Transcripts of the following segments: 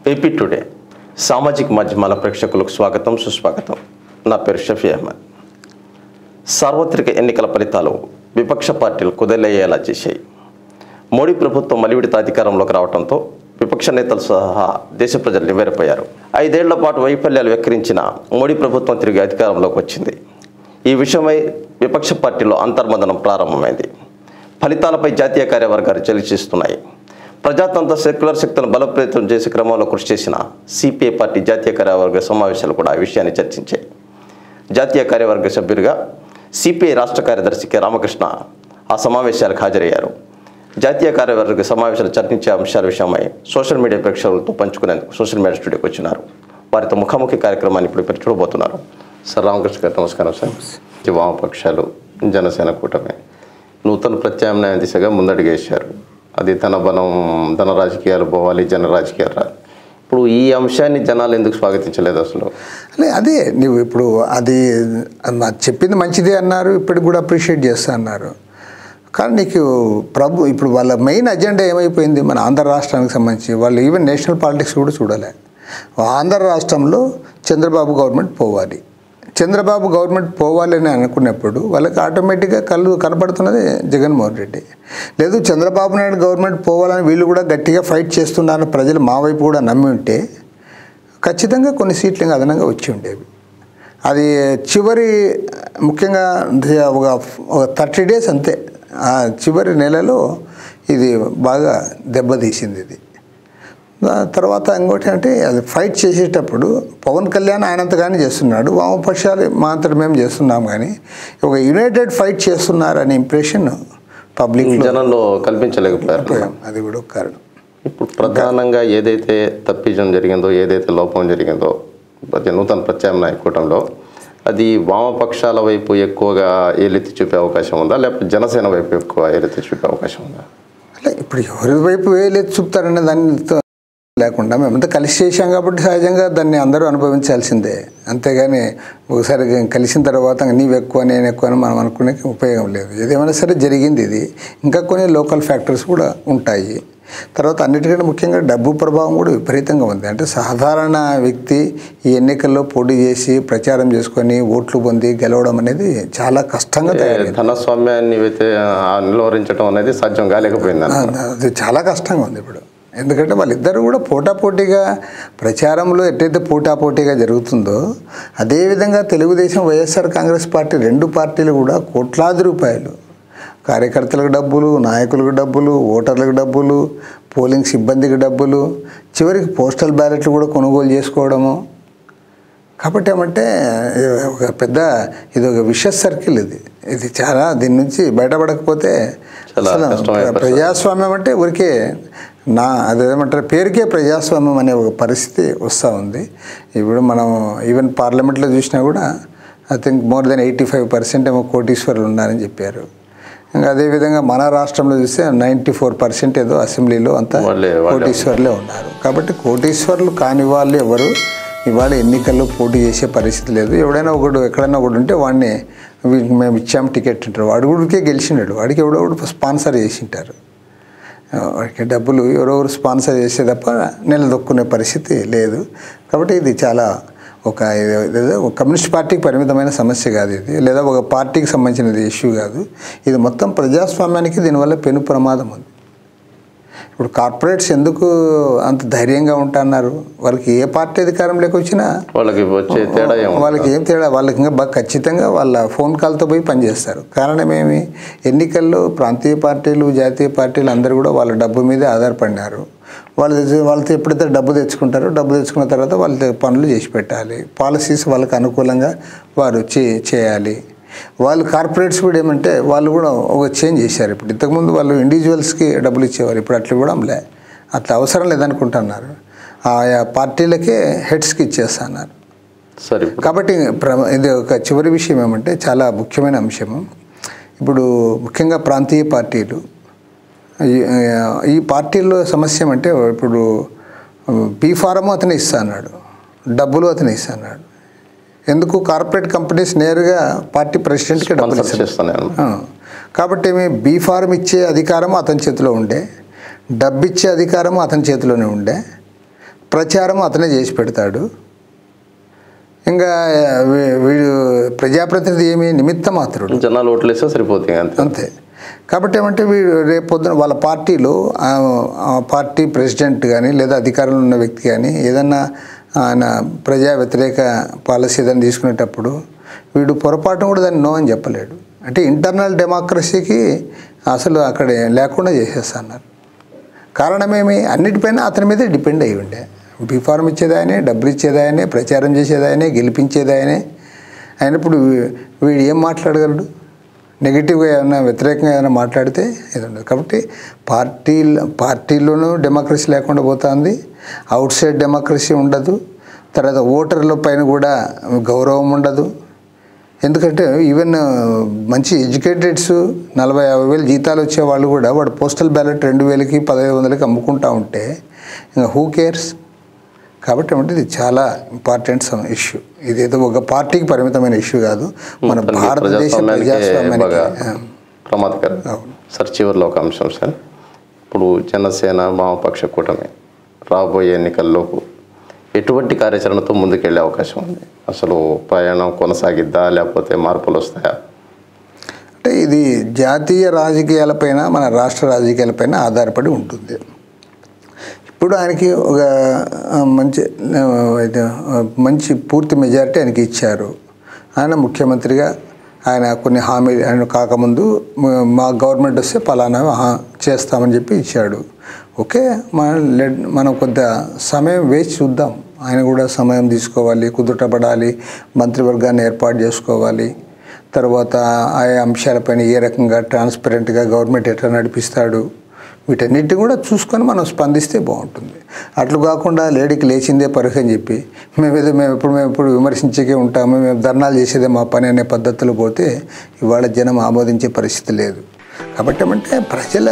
AP today సామాజిక మాధ్యమాల ప్రేక్షకులకు స్వాగతం సుస్వాగతం నా పేరు షఫీ అహ్మద్ సార్వత్రిక ఎన్నికల ఫలితాలు విపక్ష పార్టీలు కుదలయ్యేలా చేశాయి మోడీ ప్రభుత్వం మలివిడిత అధికారంలోకి రావడంతో విపక్ష నేతలు సహా దేశ ప్రజలు నివ్వెరపోయారు ఐదేళ్ల పాటు వైఫల్యాలు వెక్కిరించిన మోడీ ప్రభుత్వం తిరిగి అధికారంలోకి వచ్చింది ఈ విషయమై విపక్ష పార్టీలో అంతర్మదనం ప్రారంభమైంది ఫలితాలపై జాతీయ కార్యవర్గాలు చర్చిస్తున్నాయి ప్రజాతంత్ర సెక్యులర్ శక్తులను బలోపేతం చేసే క్రమంలో కృషి చేసిన సిపిఐ పార్టీ జాతీయ కార్యవర్గ సమావేశాలు కూడా ఆ విషయాన్ని చర్చించాయి జాతీయ కార్యవర్గ సభ్యుడిగా సిపిఐ రాష్ట్ర కార్యదర్శి కె రామకృష్ణ ఆ సమావేశాలకు హాజరయ్యారు జాతీయ కార్యవర్గ సమావేశాలు చర్చించే అంశాల విషయమై సోషల్ మీడియా ప్రేక్షకులతో పంచుకునేందుకు సోషల్ మీడియా స్టూడియోకి వచ్చినారు వారితో ముఖాముఖి కార్యక్రమాన్ని ఇప్పుడు ఇక్కడ చూడబోతున్నారు సార్ రామకృష్ణ గారు నమస్కారం సార్ ఈ వామపక్షాలు జనసేన కూటమి నూతన ప్రత్యామ్నాయ దిశగా ముందడుగేశారు అది ధన బలం ధన రాజకీయాలు పోవాలి జన రాజకీయాలు రాలి ఇప్పుడు ఈ అంశాన్ని జనాలు ఎందుకు స్వాగతించలేదు అసలు అదే అదే నువ్వు ఇప్పుడు అది అది చెప్పింది మంచిదే అన్నారు ఇప్పటికి కూడా అప్రిషియేట్ చేస్తా అన్నారు కానీ నీకు ప్రభు ఇప్పుడు వాళ్ళ మెయిన్ అజెండా ఏమైపోయింది మన ఆంధ్ర రాష్ట్రానికి సంబంధించి వాళ్ళు ఈవెన్ నేషనల్ పాలిటిక్స్ కూడా చూడలే ఆంధ్ర రాష్ట్రంలో చంద్రబాబు గవర్నమెంట్ పోవాలి చంద్రబాబు గవర్నమెంట్ పోవాలని అనుకున్నప్పుడు వాళ్ళకి ఆటోమేటిక్గా కళ్ళు కనపడుతున్నది జగన్మోహన్ రెడ్డి లేదు చంద్రబాబు నాయుడు గవర్నమెంట్ పోవాలని వీళ్ళు కూడా గట్టిగా ఫైట్ చేస్తున్నారని ప్రజలు మా వైపు కూడా నమ్మి ఉంటే ఖచ్చితంగా కొన్ని సీట్లు ఇంకా అదనంగా వచ్చి ఉండేవి అది చివరి ముఖ్యంగా ఒక ఒక థర్టీ డేస్ అంతే ఆ చివరి నెలలో ఇది బాగా దెబ్బతీసింది ఇది ఆ తర్వాత ఇంకోటి అంటే అది ఫైట్ చేసేటప్పుడు పవన్ కళ్యాణ్ ఆయనంతగానే చేస్తున్నాడు వామపక్షాలు మా అంతటి మేము చేస్తున్నాం కానీ ఒక యునైటెడ్ ఫైట్ చేస్తున్నారనే ఇంప్రెషన్ పబ్లిక్లో జనంలో కల్పించలేకపోయారు అది కూడా ఒక కారణం ఇప్పుడు ప్రధానంగా ఏదైతే తప్పిజం జరిగిందో ఏదైతే లోపం జరిగిందో ప్రతి నూతన ప్రత్యామ్నాయ కూటంలో అది వామపక్షాల వైపు ఎక్కువగా ఏలెత్తి చూపే అవకాశం ఉందా లేకపోతే జనసేన వైపు ఎక్కువ ఏలెత్తి చూపే అవకాశం ఉందా అంటే ఇప్పుడు ఎవరి వైపు వేలేదు చూపుతారనే దానితో లేకుండా మేమంతా కలిసి చేశాం కాబట్టి సహజంగా దాన్ని అందరూ అనుభవించాల్సిందే అంతేగాని ఒకసారి కలిసిన తర్వాత నీవు ఎక్కువ నేను ఎక్కువ అని మనం అనుకునే ఉపయోగం లేదు ఏదేమైనా సరే జరిగింది ఇది ఇంకా కొన్ని లోకల్ ఫ్యాక్టర్స్ కూడా ఉంటాయి తర్వాత అన్నిటికంటే ముఖ్యంగా డబ్బు ప్రభావం కూడా విపరీతంగా ఉంది అంటే సాధారణ వ్యక్తి ఈ ఎన్నికల్లో పోటీ చేసి ప్రచారం చేసుకొని ఓట్లు పొంది గెలవడం అనేది చాలా కష్టంగా తయారైంది ధనస్వామ్యాన్ని అయితే నిలువరించడం అనేది సాధ్యం కాలేకపోయింది ఆ, అది చాలా కష్టంగా ఉంది ఇప్పుడు ఎందుకంటే వాళ్ళిద్దరూ కూడా పోటాపోటీగా ప్రచారంలో ఎట్టయితే పోటాపోటీగా జరుగుతుందో అదేవిధంగా తెలుగుదేశం వైఎస్ఆర్ కాంగ్రెస్ పార్టీ రెండు పార్టీలు కూడా కోట్లాది రూపాయలు కార్యకర్తలకు డబ్బులు నాయకులకు డబ్బులు ఓటర్లకు డబ్బులు పోలింగ్ సిబ్బందికి డబ్బులు చివరికి పోస్టల్ బ్యాలెట్లు కూడా కొనుగోలు చేసుకోవడము కాబట్టి ఏమంటే ఇది ఒక పెద్ద ఇది ఒక విషస్ సర్కిల్ ఇది ఇది చాలా దీని నుంచి బయటపడకపోతే చాలా అసలు కష్టమైన ప్ర- ప్రజాస్వామ్యం అంటే ఊరికే నా అదేమంటారు పేరుకే ప్రజాస్వామ్యం అనే ఒక పరిస్థితి వస్తూ ఉంది ఇప్పుడు మనం ఈవెన్ పార్లమెంట్లో చూసినా కూడా I think more than eighty five percent ఏమో కోటీశ్వరులు ఉన్నారని చెప్పారు ఇంకా అదేవిధంగా మన రాష్ట్రంలో చూస్తే నైంటీ ఫోర్ పర్సెంట్ ఏదో అసెంబ్లీలో అంతా వాళ్ళే- వాళ్ళే కోటీశ్వర్లే ఉన్నారు కాబట్టి కోటీశ్వర్లు కాని వాళ్ళు ఎవరు ఇవాళ ఎన్నికల్లో పోటీ చేసే పరిస్థితి లేదు ఎవడైనా ఒకడు ఎక్కడైనా ఒకడు ఉంటే వాడిని వీడికి మేము ఇచ్చాం టికెట్ అంటారు వాడు కూడా గెలిచినాడు వాడికి ఎవడో ఒకడు స్పాన్సర్ చేసింటారు వాడికి డబ్బులు ఎవరెవరు స్పాన్సర్ చేసే తప్ప నిలదొక్కునే పరిస్థితి లేదు కాబట్టి ఇది చాలా ఒక ఇది- ఇదేదో ఒక కమ్యూనిస్ట్ పార్టీకి పరిమితమైన సమస్య కాదు ఇది లేదా ఒక పార్టీకి సంబంధించినది ఇష్యూ కాదు ఇది మొత్తం ప్రజాస్వామ్యానికి దీనివల్ల పెను ప్రమాదం ఉంది ఇప్పుడు కార్పొరేట్స్ ఎందుకు అంత ధైర్యంగా ఉంటున్నారు వాళ్ళకి ఏ పార్టీ అధికారంలోకి వచ్చినా వాళ్ళకి వచ్చే తేడా ఏమో వాళ్ళకి ఏం తేడా వాళ్ళకి ఇంకా బాగా ఖచ్చితంగా వాళ్ళ ఫోన్ కాల్తో పోయి పనిచేస్తారు కారణం ఏమి ఎన్నికల్లో ప్రాంతీయ పార్టీలు జాతీయ పార్టీలు అందరూ కూడా వాళ్ళ డబ్బు మీదే ఆధారపడినారు వాళ్ళు తెచ్చి- వాళ్ళతో ఎప్పుడైతే డబ్బు తెచ్చుకుంటారో డబ్బు తెచ్చుకున్న తర్వాత వాళ్ళ పనులు చేసి పెట్టాలి పాలసీస్ వాళ్ళకి అనుకూలంగా వారు చే చేయాలి వాళ్ళు కార్పొరేట్స్ కూడా ఏమంటే వాళ్ళు కూడా ఒక చేంజ్ చేశారు ఇప్పుడు ఇంతకుముందు వాళ్ళు ఇండివిజువల్స్కి డబ్బులు ఇచ్చేవారు ఇప్పుడు అట్లా ఇవ్వడంలే అట్లా అవసరం లేదనుకుంటున్నారు ఆయా పార్టీలకే హెడ్స్కి ఇచ్చేస్తున్నారు సరే ఇప్పుడు కాబట్టి ప్ర- ఇది ఒక చివరి విషయం ఏమంటే చాలా ముఖ్యమైన అంశము ఇప్పుడు ముఖ్యంగా ప్రాంతీయ పార్టీలు ఈ- ఈ పార్టీల్లో సమస్య ఏమంటే ఇప్పుడు బీ ఫారము అతనే ఇస్తా అన్నాడు డబ్బులు అతనే ఇస్తా అన్నాడు ఎందుకు కార్పొరేట్ కంపెనీస్ నేరుగా పార్టీ ప్రెసిడెంట్కి డబ్బులు స్పాన్సర్ ఇస్తారు చేస్తాను ఆ. కాబట్టి ఏమి బీ ఫారం ఇచ్చే అధికారం అతని చేతిలో ఉండే డబ్బు ఇచ్చే అధికారం అతని చేతిలోనే ఉండే ప్రచారం అతనే చేసి పెడతాడు ఇంకా వీ- వీడు ప్రజాప్రతినిధి ఏమి నిమిత్త మాత్రుడు జనాలు ఓట్లేస్తే సరిపోతుంది అంతే అంతే కాబట్టి ఏమంటే వీడు రేపు పొద్దున వాళ్ళ పార్టీలో ఆ ఆ పార్టీ ప్రెసిడెంట్ కానీ లేదా అధికారంలో ఉన్న వ్యక్తి కానీ ఏదన్నా ఆయన ప్రజా వ్యతిరేక పాలసీ ఏదైనా తీసుకునేటప్పుడు వీడు పొరపాటును కూడా దాన్ని నో అని చెప్పలేడు అంటే ఇంటర్నల్ డెమోక్రసీకి అసలు అక్కడ లేకుండా చేసేస్తున్నారు కారణమేమి అన్నిటిపైన అతని మీదే డిపెండ్ అయి ఉండే బీఫార్మ్ ఇచ్చేదాయనే డబ్బులు ఇచ్చేదాయనే ప్రచారం చేసేదాయనే గెలిపించేదాయనే అయినప్పుడు వీ- వీడు ఏం మాట్లాడగలడు నెగిటివ్గా ఏమైనా వ్యతిరేకంగా ఏమైనా మాట్లాడితే ఇది ఉండదు కాబట్టి పార్టీ పార్టీలోనూ డెమోక్రసీ లేకుండా పోతుంది అవుట్ సైడ్ డెమోక్రసీ ఉండదు తర్వాత ఓటర్ల పైన కూడా గౌరవం ఉండదు ఎందుకంటే ఈవెన్ మంచి ఎడ్యుకేటెడ్స్ నలభై యాభై వేలు జీతాలు వచ్చే వాళ్ళు కూడా వాడు పోస్టల్ బ్యాలెట్ రెండు వేలకి పదహైదు వందలకి అమ్ముకుంటా ఉంటే ఇంకా హూ కేర్స్ కాబట్టి ఏమంటే ఇది చాలా ఇంపార్టెంట్ ఇష్యూ ఇది ఏదో ఒక పార్టీకి పరిమితమైన ఇష్యూ కాదు మన మొత్తానికి భారతదేశ ప్రజాస్వామ్యానికే ప్రజాస్వామ్యానికి బాగా ఆ, ప్రమాదకరం అవును. సార్ చివరిలో ఒక అంశం సార్ ఇప్పుడు జనసేన వామపక్ష కూటమి రాబోయే ఎన్నికల్లోపు ఎటువంటి కార్యాచరణతో ముందుకెళ్లే అవకాశం ఉంది అసలు ప్రయాణం కొనసాగిద్దా లేకపోతే మార్పులు వస్తాయా అంటే ఇది జాతీయ రాజకీయాలపైన మన రాష్ట్ర రాజకీయాలపైన ఆధారపడి ఉంటుంది ఇప్పుడు ఆయనకి ఒక ఆ, మంచి ఆ, ఇది, ఆ, మంచి పూర్తి మెజారిటీ ఆయనకి ఇచ్చారు ఆయన ముఖ్యమంత్రిగా ఆయన కొన్ని హామీలు ఆయన కాకముందు మ- మా గవర్నమెంట్ వస్తే పలానా హా- చేస్తామని చెప్పి ఇచ్చాడు ఓకే మన లెట్ మనం కొంత సమయం వేచి చూద్దాం ఆయన కూడా సమయం తీసుకోవాలి కుదుటపడాలి మంత్రివర్గాన్ని ఏర్పాటు చేసుకోవాలి తర్వాత ఆయా అంశాలపైన ఏ రకంగా ట్రాన్స్పరెంట్గా గవర్నమెంట్ ఎట్లా నడిపిస్తాడు వీటన్నిటిని కూడా చూసుకొని మనం స్పందిస్తే బాగుంటుంది అట్లు కాకుండా లేడీకి లేచిందే పరుగు అని చెప్పి మేము ఏదో మేము ఎప్పుడు మేము ఎప్పుడు విమర్శించకే ఉంటాము మేము ధర్నాలు చేసేదే మా పని అనే పద్ధతులు పోతే ఇవాళ జనం ఆమోదించే పరిస్థితి లేదు కాబట్టి ఏమంటే ప్రజల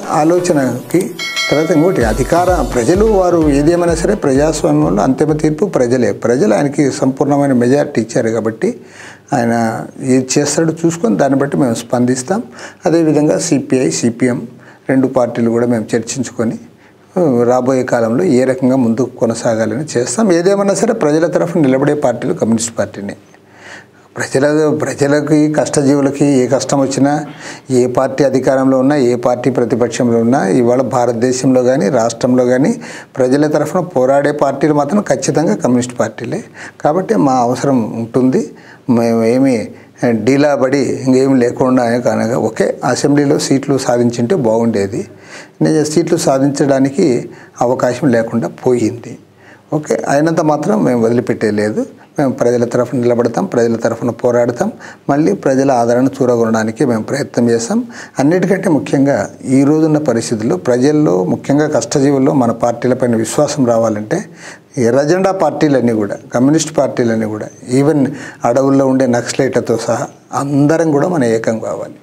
ఆలోచనకి తర్వాత ఇంకోటి అధికార ప్రజలు వారు ఏదేమైనా సరే ప్రజాస్వామ్యంలో అంతిమ తీర్పు ప్రజలే ప్రజలు ఆయనకి సంపూర్ణమైన మెజారిటీ ఇచ్చారు కాబట్టి ఆయన ఏది చేస్తాడో చూసుకొని దాన్ని బట్టి మేము స్పందిస్తాం అదేవిధంగా సిపిఐ సిపిఎం రెండు పార్టీలు కూడా మేము చర్చించుకొని ఆ, రాబోయే కాలంలో ఏ రకంగా ముందుకు కొనసాగాలని చేస్తాం ఏదేమన్నా సరే ప్రజల తరఫున నిలబడే పార్టీలు కమ్యూనిస్ట్ పార్టీనే ప్రజల ప్రజలకి కష్టజీవులకి ఏ కష్టం వచ్చినా ఏ పార్టీ అధికారంలో ఉన్నా ఏ పార్టీ ప్రతిపక్షంలో ఉన్నా ఇవాళ భారతదేశంలో కానీ రాష్ట్రంలో కానీ ప్రజల తరఫున పోరాడే పార్టీలు మాత్రం ఖచ్చితంగా కమ్యూనిస్ట్ పార్టీలే కాబట్టి మా అవసరం ఉంటుంది మేము ఏమి డీలాబడి ఇంకేం లేకుండా కనుక ఒకే అసెంబ్లీలో సీట్లు సాధించింటే బాగుండేది నిజ సీట్లు సాధించడానికి అవకాశం లేకుండా పోయింది ఓకే అయినంత మాత్రం మేము వదిలిపెట్టేలేదు మేము ప్రజల తరఫున నిలబడతాం ప్రజల తరఫున పోరాడతాం మళ్ళీ ప్రజల ఆదరణ చూరగొనడానికి మేము ప్రయత్నం చేస్తాం అన్నిటికంటే ముఖ్యంగా ఈ రోజున్న పరిస్థితుల్లో ప్రజల్లో ముఖ్యంగా కష్టజీవుల్లో మన పార్టీలపైన విశ్వాసం రావాలంటే ఎర్రజెండా పార్టీలన్నీ కూడా కమ్యూనిస్ట్ పార్టీలన్నీ కూడా ఈవెన్ అడవుల్లో ఉండే నక్సలైట్లతో సహా అందరం కూడా మన ఏకం కావాలి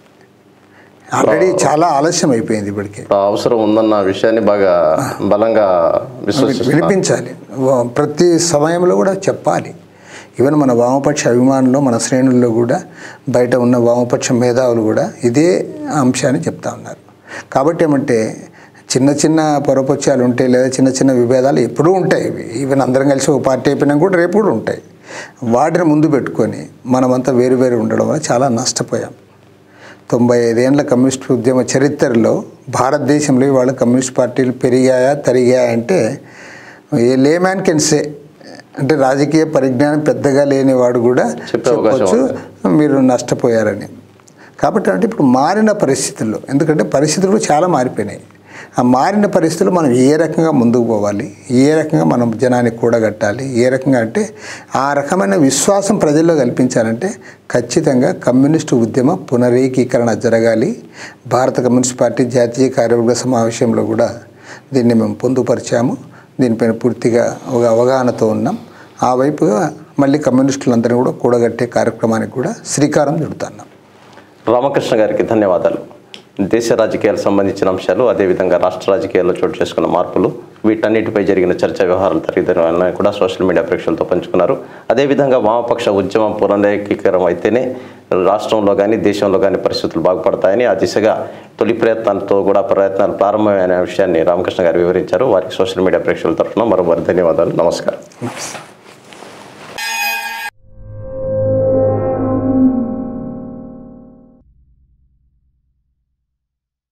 ఆల్రెడీ చాలా ఆలస్యం అయిపోయింది ఇప్పటికే ఆ అవసరం ఉందన్న విషయాన్ని బాగా బలంగా విశ్వసిస్తున్నారు వినిపించాలి వా- ప్రతి సమయంలో కూడా చెప్పాలి ఈవెన్ మన వామపక్ష అభిమానులు మన శ్రేణుల్లో కూడా బయట ఉన్న వామపక్ష మేధావులు కూడా ఇదే అంశాన్ని చెప్తా ఉన్నారు కాబట్టి ఏమంటే చిన్న చిన్న పొరపక్షాలు ఉంటాయి లేదా చిన్న చిన్న విభేదాలు ఎప్పుడూ ఉంటాయి ఇవి ఈవెన్ అందరం కలిసి ఒక పార్టీ అయిపోయినా కూడా రేపు కూడా ఉంటాయి వాటిని ముందు పెట్టుకొని మనమంతా వేరు వేరు ఉండడం వల్ల చాలా నష్టపోయాం తొంభై ఐదేళ్ల కమ్యూనిస్ట్ ఉద్యమ చరిత్రలో భారతదేశంలో ఇవాళ కమ్యూనిస్ట్ పార్టీలు పెరిగాయా తరిగాయా అంటే ఏ లేమ్యాన్ కెన్ సే అంటే రాజకీయ పరిజ్ఞానం పెద్దగా లేనివాడు కూడా చెప్పే అవకాశం చెప్పొచ్చు మీరు నష్టపోయారని కాబట్టి అంటే ఇప్పుడు మారిన పరిస్థితుల్లో ఎందుకంటే పరిస్థితులు చాలా మారిపోయినాయి ఆ మారిన పరిస్థితులు మనం ఏ రకంగా ముందుకు పోవాలి ఏ రకంగా మనం జనాన్ని కూడగట్టాలి ఏ రకంగా అంటే ఆ రకమైన విశ్వాసం ప్రజల్లో కల్పించాలంటే ఖచ్చితంగా కమ్యూనిస్టు ఉద్యమ పునరేకీకరణ జరగాలి భారత కమ్యూనిస్ట్ పార్టీ జాతీయ కార్యవర్గ సమావేశంలో కూడా దీన్ని మేము పొందుపరిచాము దీనిపైన పూర్తిగా ఒక అవగాహనతో ఉన్నాం ఆ వైపుగా మళ్ళీ కమ్యూనిస్టులందరినీ కూడా కూడగట్టే కార్యక్రమానికి కూడా శ్రీకారం చుడుతున్నాం రామకృష్ణ గారికి ధన్యవాదాలు దేశ రాజకీయాలకు సంబంధించిన అంశాలు అదేవిధంగా రాష్ట్ర రాజకీయాల్లో చోటు చేసుకున్న మార్పులు వీటన్నిటిపై జరిగిన చర్చా వ్యవహారాలు తరగతి కూడా సోషల్ మీడియా ప్రేక్షకులతో పంచుకున్నారు అదేవిధంగా వామపక్ష ఉద్యమం పునరేకీకరం అయితేనే రాష్ట్రంలో కానీ దేశంలో కానీ పరిస్థితులు బాగుపడతాయని ఆ దిశగా తొలి ప్రయత్నాలతో కూడా ప్రయత్నాలు ప్రారంభమైన విషయాన్ని రామకృష్ణ గారు వివరించారు వారికి సోషల్ మీడియా ప్రేక్షకుల తరఫున మరో ధన్యవాదాలు నమస్కారం